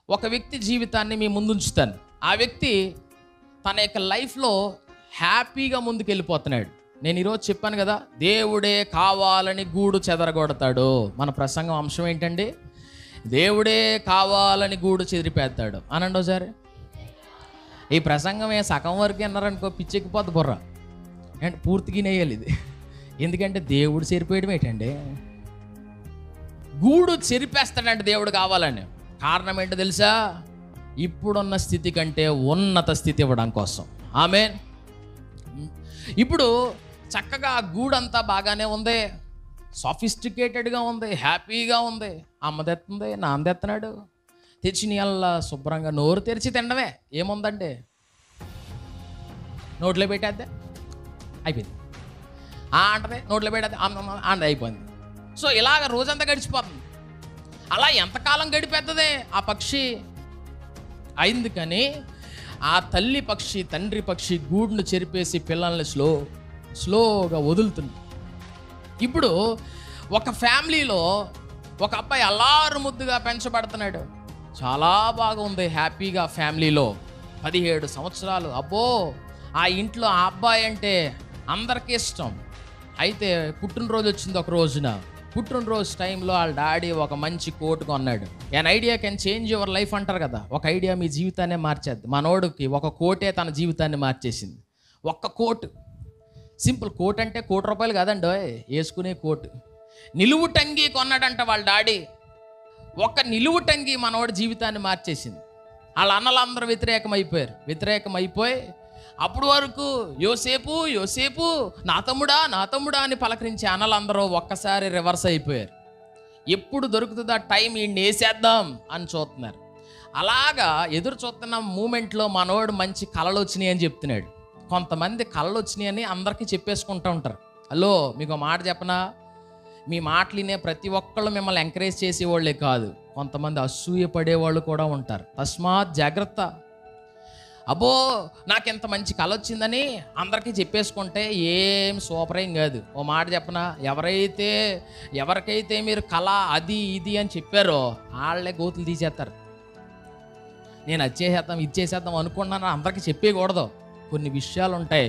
ఒక వ్యక్తి జీవితాన్ని మీ ముందు ఉంచుతాను ఆ వ్యక్తి తన యొక్క లైఫ్లో హ్యాపీగా ముందుకు వెళ్ళిపోతున్నాడు నేను ఈరోజు చెప్పాను కదా దేవుడే కావాలని గూడు చెదరగొడతాడు మన ప్రసంగం అంశం ఏంటండి దేవుడే కావాలని గూడు చెదిరిపేస్తాడు అనండి ఒకసారి ఈ ప్రసంగం ఏ సగం వరకు అన్నారనుకో పిచ్చెక్కిపోద్ది బుర్ర అంటే పూర్తిగా నేయాలి ఇది ఎందుకంటే దేవుడు చెరిపోయడం ఏంటండి గూడు చెరిపేస్తాడంటే దేవుడు కావాలని కారణం ఏంటో తెలుసా ఇప్పుడున్న స్థితి కంటే ఉన్నత స్థితి ఇవ్వడం కోసం ఆమె ఇప్పుడు చక్కగా ఆ గూడంతా బాగానే ఉంది సాఫిస్టికేటెడ్గా ఉంది హ్యాపీగా ఉంది అమ్మదెత్తుంది నాన్నదెత్తనాడు తెచ్చి నీళ్ళ శుభ్రంగా నోరు తెరిచి తినడమే ఏముందంటే నోట్లో పెట్టేద్దే అయిపోయింది ఆ అంటదే నోట్లో పెట్టేద్దే అండ అయిపోయింది సో ఇలాగ రోజంతా గడిచిపోతుంది అలా ఎంతకాలం గడిపేస్తుంది ఆ పక్షి అయింది కానీ ఆ తల్లి పక్షి తండ్రి పక్షి గూడును చెరిపేసి పిల్లల్ని స్లో స్లోగా వదులుతుంది ఇప్పుడు ఒక ఫ్యామిలీలో ఒక అబ్బాయి అల్లారు ముద్దుగా పెంచబడుతున్నాడు చాలా బాగుంది హ్యాపీగా ఫ్యామిలీలో పదిహేడు సంవత్సరాలు అబ్బో ఆ ఇంట్లో ఆ అబ్బాయి అంటే అందరికీ ఇష్టం అయితే పుట్టినరోజు వచ్చింది ఒక రోజున పుట్టినరోజు టైంలో వాళ్ళ డాడీ ఒక మంచి కోట్ కొన్నాడు an idea can change your life అంటారు కదా ఒక ఐడియా మీ జీవితాన్నే మార్చేద్ది మనోడికి ఒక కోటే తన జీవితాన్ని మార్చేసింది ఒక్క కోటు సింపుల్ కోట్ అంటే కోటి రూపాయలు కాదండి ఓయ్, వేసుకునే కోట్ నిలువు టంగి కొన్నాడంట వాళ్ళ డాడీ ఒక్క నిలువు టంగి మనవాడి జీవితాన్ని మార్చేసింది వాళ్ళ అన్నలందరూ వ్యతిరేకం అయిపోయారు వ్యతిరేకం అయిపోయి అప్పుడు వరకు యోసేపు యోసేపు నా తమ్ముడా నా తమ్ముడా అని పలకరించే అన్నలందరూ ఒక్కసారి రివర్స్ అయిపోయారు ఎప్పుడు దొరుకుతుందో ఆ టైం ఈ వేసేద్దాం అని చూస్తున్నారు అలాగా ఎదురు చూస్తున్న మూమెంట్లో మనోడు మంచి కళలు వచ్చినాయి అని చెప్తున్నాడు కొంతమంది కళలు వచ్చినాయి అని అందరికీ చెప్పేసుకుంటూ ఉంటారు హలో మీకు ఒక మాట చెప్పనా మీ మాటలు వినే ప్రతి ఒక్కళ్ళు మిమ్మల్ని ఎంకరేజ్ చేసేవాళ్ళే కాదు కొంతమంది అసూయ పడేవాళ్ళు కూడా ఉంటారు తస్మాత్ జాగ్రత్త అబ్బో నాకు ఎంత మంచి కళ వచ్చిందని అందరికీ చెప్పేసుకుంటే ఏం సూపర్ ఏం కాదు ఓ మాట చెప్పనా ఎవరైతే ఎవరికైతే మీరు కళ అది ఇది అని చెప్పారో వాళ్ళే గోతులు తీసేస్తారు నేను అది చేసేద్దాం ఇది చేసేద్దాం అనుకున్నాను అందరికీ చెప్పేయకూడదు కొన్ని విషయాలు ఉంటాయి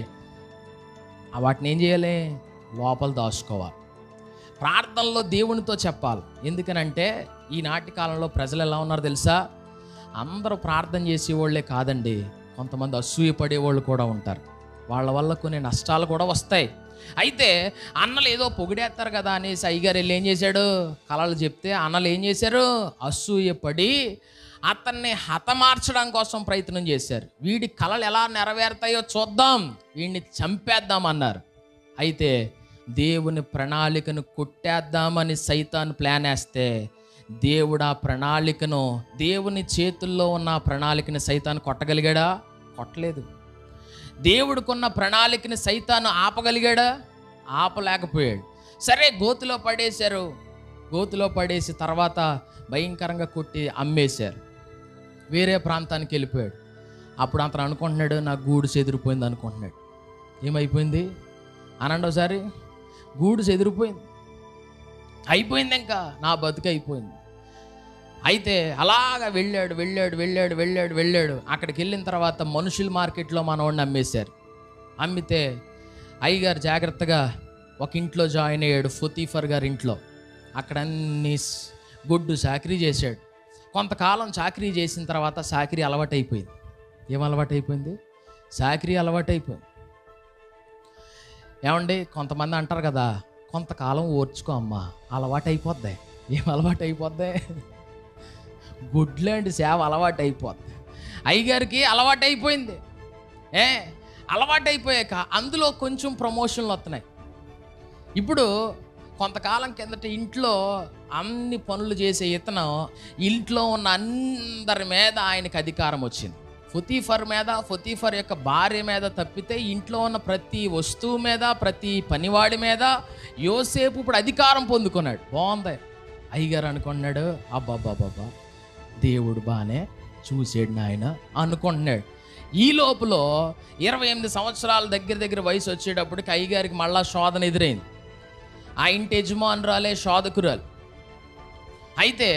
ఆ వాటిని ఏం చేయాలి లోపల దాచుకోవాలి ప్రార్థనలో దేవునితో చెప్పాలి ఎందుకనంటే ఈనాటి కాలంలో ప్రజలు ఎలా ఉన్నారు తెలుసా అందరూ ప్రార్థన చేసేవాళ్ళే కాదండి కొంతమంది అసూయ పడేవాళ్ళు కూడా ఉంటారు వాళ్ళ వల్ల కొన్ని నష్టాలు కూడా వస్తాయి అయితే అన్నలు ఏదో పొగిడేస్తారు కదా అనేసి అయ్యగారు వెళ్ళి ఏం చేశాడు కళలు చెప్తే అన్నలు ఏం చేశారు అసూయపడి అతన్ని హతమార్చడం కోసం ప్రయత్నం చేశారు వీడి కళలు ఎలా నెరవేరుతాయో చూద్దాం వీడిని చంపేద్దాం అన్నారు అయితే దేవుని ప్రణాళికను కొట్టేద్దామని సైతాన్ ప్లాన్ వేస్తే దేవుడు ఆ ప్రణాళికను దేవుని చేతుల్లో ఉన్న ఆ ప్రణాళికని సైతాన్ కొట్టగలిగాడా కొట్టలేదు దేవుడికున్న ప్రణాళికని సైతాను ఆపగలిగాడా ఆపలేకపోయాడు సరే గోతులో పడేశారు గోతులో పడేసి తర్వాత భయంకరంగా కొట్టి అమ్మేశారు వేరే ప్రాంతానికి వెళ్ళిపోయాడు అప్పుడు అతను అనుకుంటున్నాడు నా గూడు చెదిరిపోయింది అనుకుంటున్నాడు ఏమైపోయింది అనండి ఒకసారి గూడు చెదిరిపోయింది అయిపోయింది ఇంకా నా బతుకు అయిపోయింది అయితే అలాగా వెళ్ళాడు వెళ్ళాడు వెళ్ళాడు వెళ్ళాడు వెళ్ళాడు అక్కడికి వెళ్ళిన తర్వాత మనుషుల మార్కెట్లో మనవాడిని అమ్మేశారు అమ్మితే అయ్యగారు జాగ్రత్తగా ఒక ఇంట్లో జాయిన్ అయ్యాడు ఫుతీఫర్ గారి ఇంట్లో అక్కడ అన్ని స్- గొడ్డు చాకరీ చేశాడు కొంతకాలం చాకరీ చేసిన తర్వాత చాకరీ అలవాటైపోయింది ఏం అలవాటైపోయింది చాకరీ అలవాటైపోయింది ఏమండి కొంతమంది అంటారు కదా కొంతకాలం ఓర్చుకో అమ్మా అలవాటు అయిపోద్ది ఏం అలవాటు అయిపోద్ది గుడ్లాంటి సేవ అలవాటు అయిపోద్ది అయ్యగారికి అలవాటు అయిపోయింది ఏ అలవాటు అయిపోయాక అందులో కొంచెం ప్రమోషన్లు వస్తున్నాయి ఇప్పుడు కొంతకాలం కిందట ఇంట్లో అన్ని పనులు చేసే ఇతను ఇంట్లో ఉన్న అందరి మీద ఆయనకి అధికారం వచ్చింది ఫుతీఫర్ మీద ఫుతీఫర్ యొక్క భార్య మీద తప్పితే ఇంట్లో ఉన్న ప్రతి వస్తువు మీద ప్రతి పనివాడి మీద యోసేపు ఇప్పుడు అధికారం పొందుకున్నాడు బాగుంది అయ్యగారు అనుకున్నాడు అబ్బాబ్బాబ్బా దేవుడు బాగానే చూసాడు నాయన అనుకుంటున్నాడు ఈ లోపల ఇరవై ఎనిమిది సంవత్సరాల దగ్గర దగ్గర వయసు వచ్చేటప్పటికి అయ్యగారికి మళ్ళా శోధన ఎదురైంది ఆ ఇంటి యజమానురాలే శోధకురాలు అయితే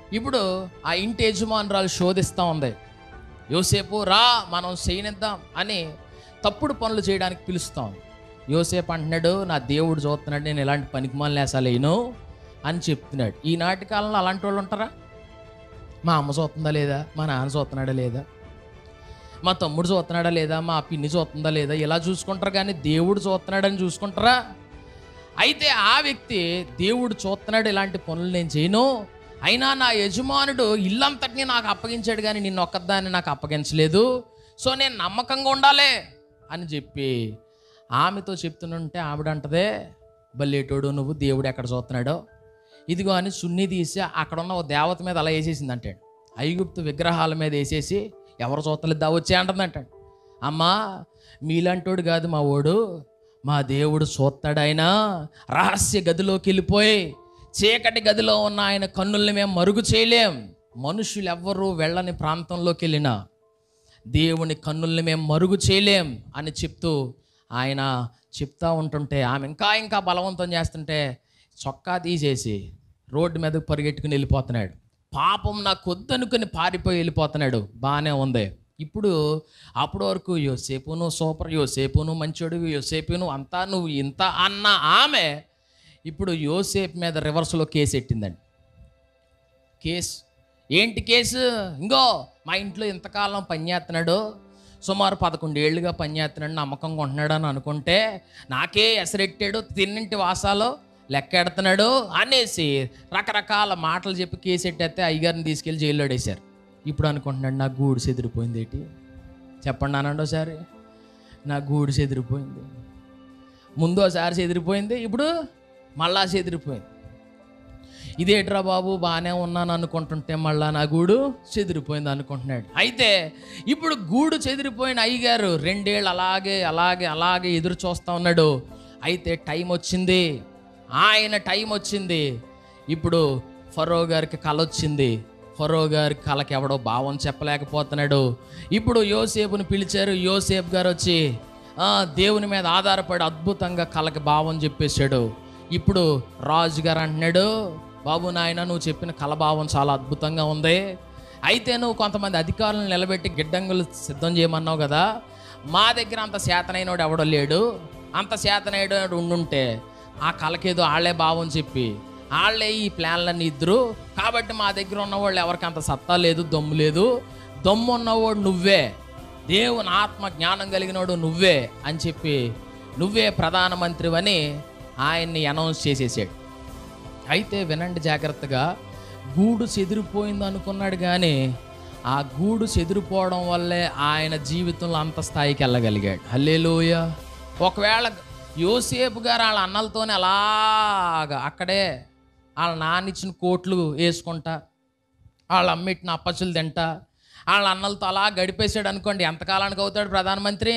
ఇప్పుడు ఆ ఇంటి యజమానురాలు శోధిస్తూ ఉంది యోసేపు రా మనం చేయనిద్దాం అని తప్పుడు పనులు చేయడానికి పిలుస్తాం యోసేపు అంటున్నాడు నా దేవుడు చూస్తున్నాడు నేను ఎలాంటి పనికిమాలను వేసాలేను అని చెప్తున్నాడు ఈనాటి కాలంలో అలాంటి వాళ్ళు ఉంటారా మా అమ్మ చూస్తుందా లేదా మా నాన్న చూస్తున్నాడా లేదా మా తమ్ముడు చూస్తున్నాడా లేదా మా పిన్ని చూస్తుందా లేదా ఇలా చూసుకుంటారు కానీ దేవుడు చూస్తున్నాడని చూసుకుంటారా అయితే ఆ వ్యక్తి దేవుడు చూస్తున్నాడు ఇలాంటి పనులు నేను చేయను అయినా నా యజమానుడు ఇల్లంతటినీ నాకు అప్పగించాడు కానీ నిన్ను ఒక్కదాన్ని నాకు అప్పగించలేదు సో నేను నమ్మకంగా ఉండాలి అని చెప్పి ఆమెతో చెప్తుంటే ఆవిడ అంటదే బల్లేటోడు నువ్వు దేవుడు ఎక్కడ చూస్తున్నాడో ఇదిగో అని సున్ని తీసి అక్కడ ఉన్న ఓ దేవత మీద అలా వేసేసింది అంటాడు ఐగుప్తు విగ్రహాల మీద వేసేసి ఎవరు చూస్తలేదు దా వచ్చే అంటుంది అంటాడు అమ్మా మీలాంటోడు కాదు మా ఓడు మా దేవుడు చూస్తాడు ఆయన రహస్య గదిలోకి వెళ్ళిపోయి చీకటి గదిలో ఉన్న ఆయన కన్నుల్ని మేము మరుగు చేయలేం మనుషులు ఎవ్వరూ వెళ్ళని ప్రాంతంలోకి వెళ్ళినా దేవుని కన్నుల్ని మేము మరుగు చేయలేం అని చెప్తూ ఆయన చెప్తా ఉంటుంటే ఆమె ఇంకా ఇంకా బలవంతం చేస్తుంటే చొక్కా తీసేసి రోడ్డు మీదకు పరిగెట్టుకుని వెళ్ళిపోతున్నాడు పాపం నాకు వద్దనుకుని పారిపోయి వెళ్ళిపోతున్నాడు బాగానే ఉంది ఇప్పుడు అప్పటి వరకు యోసేపు నువ్వు సూపర్ యోసేపు నువ్వు మంచోడు యోసేపు నువ్వు అంతా నువ్వు ఇంత అన్న ఆమె ఇప్పుడు యోసేపు మీద రివర్స్లో కేసు ఎట్టిందండి కేసు ఏంటి కేసు ఇంగో మా ఇంట్లో ఇంతకాలం పనిచేస్తున్నాడు సుమారు పదకొండు ఏళ్ళుగా పనిచేస్తున్నాడు నమ్మకంగా ఉంటున్నాడు అని అనుకుంటే నాకే ఎసరెట్టాడు తిన్నింటి వాసాలో లెక్కెడుతున్నాడు అనేసి రకరకాల మాటలు చెప్పి కేసు ఎట్టేస్తే అయ్యగారిని తీసుకెళ్ళి జైల్లో వేశారు ఇప్పుడు అనుకుంటున్నాడు నా గూడు చెదిరిపోయింది ఏంటి చెప్పండి అనండి ఒకసారి నా గూడు చెదిరిపోయింది ముందు ఒకసారి చెదిరిపోయింది ఇప్పుడు మళ్ళా చెదిరిపోయింది ఇదేట్రా బాబు బాగానే ఉన్నాను అనుకుంటుంటే మళ్ళా నా గూడు చెదిరిపోయింది అనుకుంటున్నాడు అయితే ఇప్పుడు గూడు చెదిరిపోయిన అయ్యగారు రెండేళ్ళు అలాగే అలాగే అలాగే ఎదురు చూస్తూ ఉన్నాడు అయితే టైం వచ్చింది ఆయన టైం వచ్చింది ఇప్పుడు ఫరో గారికి కళ వచ్చింది ఫరో గారి కళకి ఎవడో భావం చెప్పలేకపోతున్నాడు ఇప్పుడు యోసేపుని పిలిచారు యోసేపు గారు వచ్చి "ఆ, దేవుని మీద ఆధారపడి అద్భుతంగా కళకి భావం చెప్పేశాడు ఇప్పుడు రాజు గారు అంటున్నాడు బాబు నాయన నువ్వు చెప్పిన కలభావం చాలా అద్భుతంగా ఉంది అయితే నువ్వు కొంతమంది అధికారులను నిలబెట్టి గిడ్డంగులు సిద్ధం చేయమన్నావు కదా మా దగ్గర అంత శాతనైనోడు ఎవడో లేడు అంత శాతనైనోడు ఉండుంటే ఆ కళకేదో ఆళ్లే భావం చెప్పి వాళ్ళే ఈ ప్లాన్లన్నీ ఇద్దరు కాబట్టి మా దగ్గర ఉన్న వాళ్ళు ఎవరికి అంత సత్తా లేదు దమ్ము లేదు దమ్ము ఉన్నవాడు నువ్వే దేవుని ఆత్మ జ్ఞానం కలిగినోడు నువ్వే అని చెప్పి నువ్వే ప్రధానమంత్రివని ఆయన్ని అనౌన్స్ చేసేసాడు అయితే వినండి జాగ్రత్తగా గూడు చెదిరిపోయింది అనుకున్నాడు కానీ ఆ గూడు చెదిరిపోవడం వల్లే ఆయన జీవితంలో అంత స్థాయికి వెళ్ళగలిగాడు హల్లేలోయ ఒకవేళ యోసేపు గారు వాళ్ళ అన్నలతోనే అలాగా అక్కడే వాళ్ళ నాన్న ఇచ్చిన కోట్లు వేసుకుంటా వాళ్ళ అమ్మిటిన అప్పచ్చులు తింటా వాళ్ళ అన్నలతో అలా గడిపేశాడు అనుకోండి ఎంతకాలానికి అవుతాడు ప్రధానమంత్రి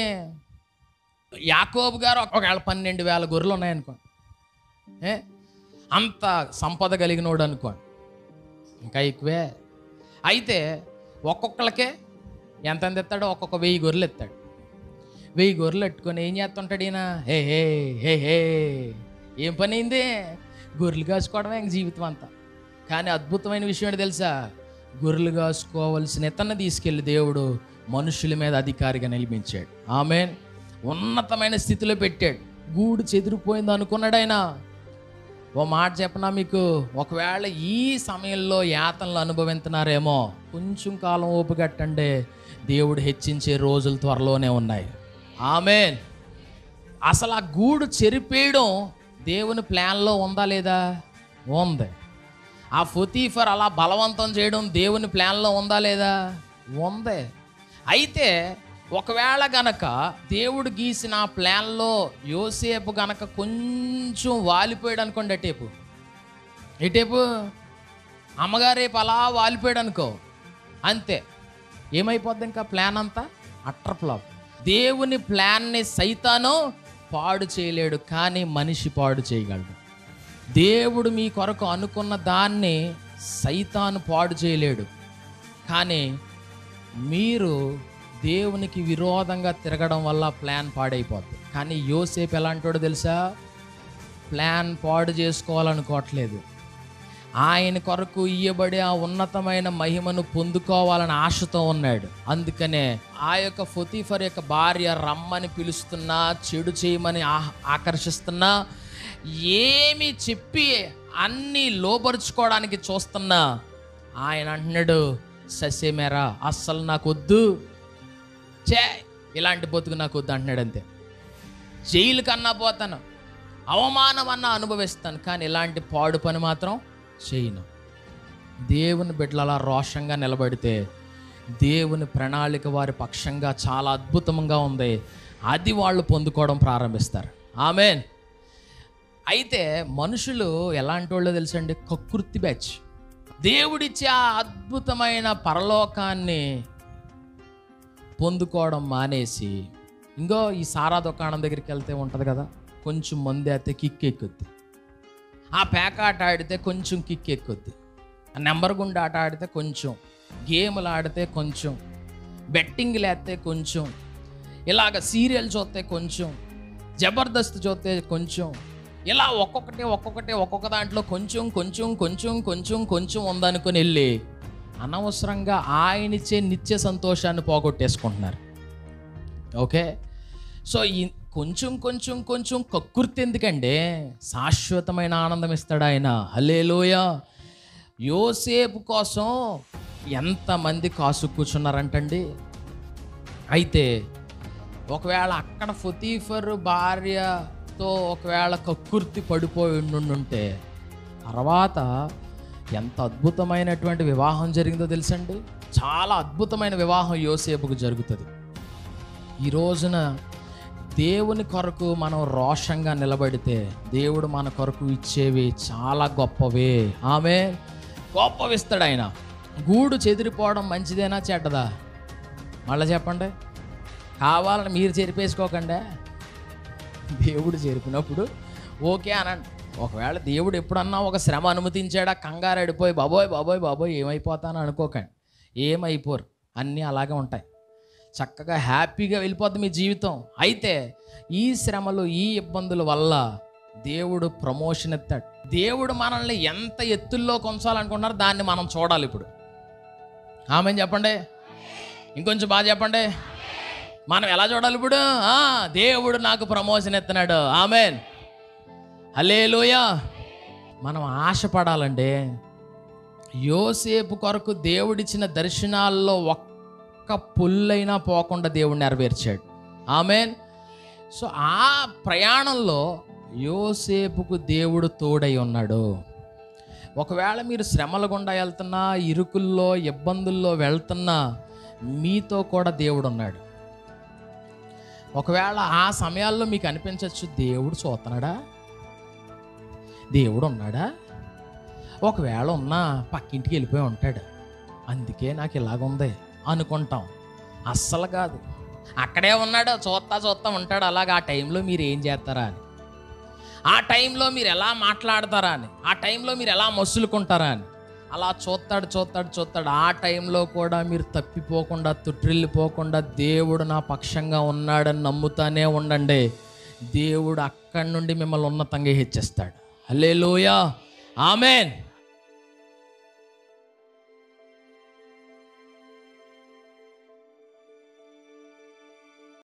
యాకోబు గారు ఒకవేళ పన్నెండు వేల గొర్రెలు ఉన్నాయనుకోండి ఏ అంత సంపద కలిగినోడు అనుకోండి ఇంకా ఎక్కువే అయితే ఒక్కొక్కళ్ళకే ఎంత ఎంత ఎత్తాడో ఒక్కొక్క వెయ్యి గొర్రెలు ఎత్తాడు వెయ్యి గొర్రెలు ఎట్టుకొని ఏం చేస్తుంటాడు ఈయన హే హే హే హే ఏం పని అయింది గొర్రెలు కాసుకోవడమే ఇంక జీవితం అంతా కానీ అద్భుతమైన విషయం ఏంటి తెలుసా గొర్రెలు కాసుకోవాల్సిన ఇతన్ని తీసుకెళ్ళి దేవుడు మనుషుల మీద అధికారిగా నిలిపించాడు ఆమె ఉన్నతమైన స్థితిలో పెట్టాడు గూడు చెదిరిపోయింది అనుకున్నాడు ఆయన ఓ మాట చెప్పనా మీకు ఒకవేళ ఈ సమయంలో యాతనలు అనుభవిస్తున్నారేమో కొంచెం కాలం ఓపికట్టండి దేవుడు హెచ్చించే రోజులు త్వరలోనే ఉన్నాయి ఆమెన్ అసలు ఆ గూడు చెరిపేయడం దేవుని ప్లాన్లో ఉందా లేదా ఉంది ఆ ఫొతీఫర్ అలా బలవంతం చేయడం దేవుని ప్లాన్లో ఉందా లేదా ఉంది అయితే ఒకవేళ గనక దేవుడు గీసిన ఆ ప్లాన్లో యోసేపు గనక కొంచెం వాలిపోయాడు అనుకోండి ఎటేపు ఎటేపు అమ్మగారు రేపు అలా వాలిపోయాడు అనుకో అంతే ఏమైపోద్ది ఇంకా ప్లాన్ అంతా అట్టర్ ఫ్లాప్ దేవుని ప్లాన్ని సైతాను పాడు చేయలేడు కానీ మనిషి పాడు చేయగలడు దేవుడు మీ కొరకు అనుకున్న దాన్ని సైతాను పాడు చేయలేడు కానీ మీరు దేవునికి విరోధంగా తిరగడం వల్ల ప్లాన్ పాడైపోద్ది కానీ యోసేపు ఎలాంటోడో తెలుసా ప్లాన్ పాడు చేసుకోవాలనుకోవట్లేదు ఆయన కొరకు ఇయ్యబడే ఆ ఉన్నతమైన మహిమను పొందుకోవాలని ఆశతో ఉన్నాడు అందుకనే ఆ యొక్క ఫొతీఫర్ యొక్క భార్య రమ్మని పిలుస్తున్నా చెడు చేయమని ఆ- ఆకర్షిస్తున్నా ఏమి చెప్పి అన్నీ లోపరుచుకోవడానికి చూస్తున్నా ఆయన అంటున్నాడు ససేమేరా అస్సలు నాకు వద్దు చే ఇలాంటి బతుకు నాకు వద్దు అంటున్నాడు అంతే జైలు కన్నా పోతాను అవమానం అన్నా అనుభవిస్తాను కానీ ఇలాంటి పాడు పని మాత్రం చేయను దేవుని బిడ్డలు అలా రోషంగా నిలబడితే దేవుని ప్రణాళిక వారి పక్షంగా చాలా అద్భుతంగా ఉంది అది వాళ్ళు పొందుకోవడం ప్రారంభిస్తారు ఆమెన్ అయితే మనుషులు ఎలాంటి వాళ్ళో తెలుసండి కకృతి బ్యాచ్ దేవుడిచ్చే ఆ అద్భుతమైన పరలోకాన్ని పొందుకోవడం మానేసి ఇంకో ఈ సారా దుకాణం దగ్గరికి వెళ్తే ఉంటుంది కదా కొంచెం మంది అయితే కిక్ ఎక్కుద్ది ఆ పేకాట ఆడితే కొంచెం కిక్ ఎక్కుద్ది ఆ నెంబర్ గుండా ఆట ఆడితే కొంచెం గేములు ఆడితే కొంచెం బెట్టింగ్లు వేస్తే కొంచెం ఇలాగ సీరియల్ చూస్తే కొంచెం జబర్దస్త్ చూస్తే కొంచెం ఇలా ఒక్కొక్కటి ఒక్కొక్కటి ఒక్కొక్క దాంట్లో కొంచెం కొంచెం కొంచెం కొంచెం కొంచెం ఉందనుకుని వెళ్ళి అనవసరంగా ఆయనిచ్చే నిత్య సంతోషాన్ని పోగొట్టేసుకుంటున్నారు ఓకే సో ఈ కొంచెం కొంచెం కొంచెం కక్కుర్తి ఎందుకంటే శాశ్వతమైన ఆనందం ఇస్తాడు ఆయన హలేలోయ యోసేపు కోసం ఎంతమంది కాసు కూర్చున్నారంటండి అయితే ఒకవేళ అక్కడ ఫుతీఫర్ భార్యతో ఒకవేళ కక్కుర్తి పడిపోయి ఉండుంటే తర్వాత ఎంత అద్భుతమైనటువంటి వివాహం జరిగిందో తెలుసండి చాలా అద్భుతమైన వివాహం యోసేపుకు జరుగుతుంది ఈ రోజున దేవుని కొరకు మనం రోషంగా నిలబడితే దేవుడు మన కొరకు ఇచ్చేవి చాలా గొప్పవే ఆమె గొప్పవిస్తాడు ఆయన గూడు చెదిరిపోవడం మంచిదేనా చెడ్డదా మళ్ళీ చెప్పండి కావాలని మీరు చెరిపేసుకోకండి దేవుడు చెరిపినప్పుడు ఓకే అనండి ఒకవేళ దేవుడు ఎప్పుడన్నా ఒక శ్రమ అనుమతించాడా కంగారు అడిపోయి బాబోయ్ బాబోయ్ బాబోయ్ ఏమైపోతాను అనుకోకండి ఏమైపోరు అన్నీ అలాగే ఉంటాయి చక్కగా హ్యాపీగా వెళ్ళిపోద్ది మీ జీవితం అయితే ఈ శ్రమలు ఈ ఇబ్బందుల వల్ల దేవుడు ప్రమోషన్ ఎత్తాడు దేవుడు మనల్ని ఎంత ఎత్తుల్లో కొంచాలనుకుంటున్నారో దాన్ని మనం చూడాలి ఇప్పుడు ఆమె చెప్పండి ఇంకొంచెం బాగా చెప్పండి మనం ఎలా చూడాలి ఇప్పుడు ఆ, దేవుడు నాకు ప్రమోషన్ ఎత్తున్నాడు ఆమెన్ హలేలోయ మనం ఆశపడాలండి యోసేపు కొరకు దేవుడిచ్చిన దర్శనాల్లో ఒక్క పుల్లైనా పోకుండా దేవుడు నెరవేర్చాడు ఆమెన్ సో ఆ ప్రయాణంలో యోసేపుకు దేవుడు తోడై ఉన్నాడు ఒకవేళ మీరు శ్రమల గుండా వెళ్తున్నా ఇరుకుల్లో ఇబ్బందుల్లో వెళ్తున్నా మీతో కూడా దేవుడు ఉన్నాడు ఒకవేళ ఆ సమయాల్లో మీకు అనిపించవచ్చు దేవుడు చూస్తున్నాడా దేవుడు ఉన్నాడా ఒకవేళ ఉన్నా పక్కింటికి వెళ్ళిపోయి ఉంటాడు అందుకే నాకు ఇలాగుంది అనుకుంటాం అస్సలు కాదు అక్కడే ఉన్నాడు చూస్తా చూస్తా ఉంటాడు అలాగ ఆ టైంలో మీరు ఏం చేస్తారా అని ఆ టైంలో మీరు ఎలా మాట్లాడతారా అని ఆ టైంలో మీరు ఎలా మసులుకుంటారా అని అలా చూస్తాడు చూస్తాడు చూస్తాడు ఆ టైంలో కూడా మీరు తప్పిపోకుండా తుట్రిల్లిపోకుండా దేవుడు నా పక్షంగా ఉన్నాడని నమ్ముతానే ఉండండి దేవుడు అక్కడి నుండి మిమ్మల్ని ఉన్నతంగా హెచ్చిస్తాడు హల్లే లోయ ఆమెన్